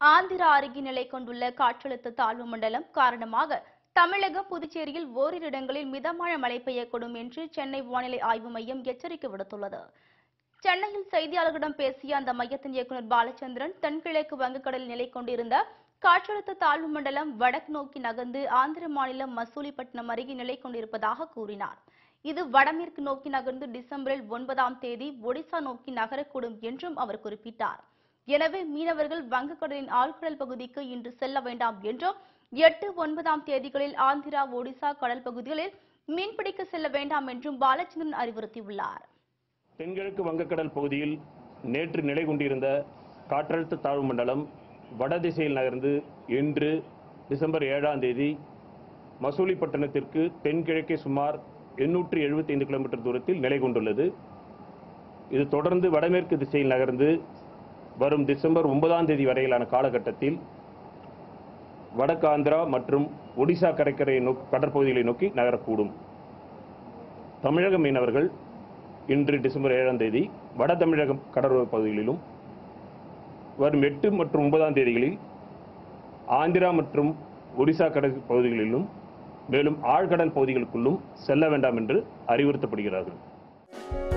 ஆந்திரா அருகே நிலை கொண்டுள்ள காற்றழுத்த தாழ்வு மண்டலம் காரணமாக தமிழகம் புதுச்சேரியில் ஓரிரு இடங்களில் மிதமான மழை பெய்யக்கூடும் என்று சென்னை வானிலை ஆய்வு மையம் எச்சரிக்கை விடுத்துள்ளது சென்னையில் செய்தியாளர்களிடம் பேசிய அந்த மையத்தின் இயக்குநர் பாலச்சந்திரன் தென்கிழக்கு வங்கக்கடலில் நிலை கொண்டிருந்த காற்றழுத்த தாழ்வு மண்டலம் வடக்கு நோக்கி நகர்ந்து ஆந்திர மாநிலம் மசூலிப்பட்டினம் அருகே நிலை கொண்டிருப்பதாக கூறினார் இது வடமேற்கு நோக்கி நகர்ந்து டிசம்பரில் ஒன்பதாம் தேதி ஒடிசா நோக்கி நகரக்கூடும் என்றும் அவர் குறிப்பிட்டார் எனவே மீனவர்கள் வங்கக்கடலின் ஆழ்கடல் பகுதிக்கு இன்று செல்ல வேண்டாம் என்றும் எட்டு ஒன்பதாம் தேதிகளில் ஆந்திரா ஒடிசா கடல் பகுதிகளில் மீன்பிடிக்க செல்ல வேண்டாம் என்றும் பாலச்சந்திரன் அறிவுறுத்தியுள்ளார் தென்கிழக்கு வங்கக்கடல் பகுதியில் நேற்று நிலை கொண்டிருந்த காற்றழுத்த தாழ்வு மண்டலம் வடதிசையில் நகர்ந்து இன்று டிசம்பர் ஏழாம் தேதி மசூலிப்பட்டினத்திற்கு தென்கிழக்கே சுமார் எண்ணூற்று எழுபத்தைந்து கிலோமீட்டர் தூரத்தில் நிலை கொண்டுள்ளது இது தொடர்ந்து வடமேற்கு திசையில் நகர்ந்து வரும் டிசம்பர் ஒன்பதாம் தேதி வரையிலான காலகட்டத்தில் வடக்கு ஆந்திரா மற்றும் ஒடிசா கடற்கரை நோக்கி கடற்பகுதிகளை நோக்கி நகரக்கூடும் தமிழக மீனவர்கள் இன்று டிசம்பர் ஏழாம் தேதி வட தமிழக கடலோர பகுதிகளிலும் வரும் எட்டு மற்றும் ஒன்பதாம் தேதிகளில் ஆந்திரா மற்றும் ஒடிசா கடல் பகுதிகளிலும் மேலும் ஆழ்கடல் பகுதிகளுக்குள்ளும் செல்ல வேண்டாம் என்று அறிவுறுத்தப்படுகிறார்கள்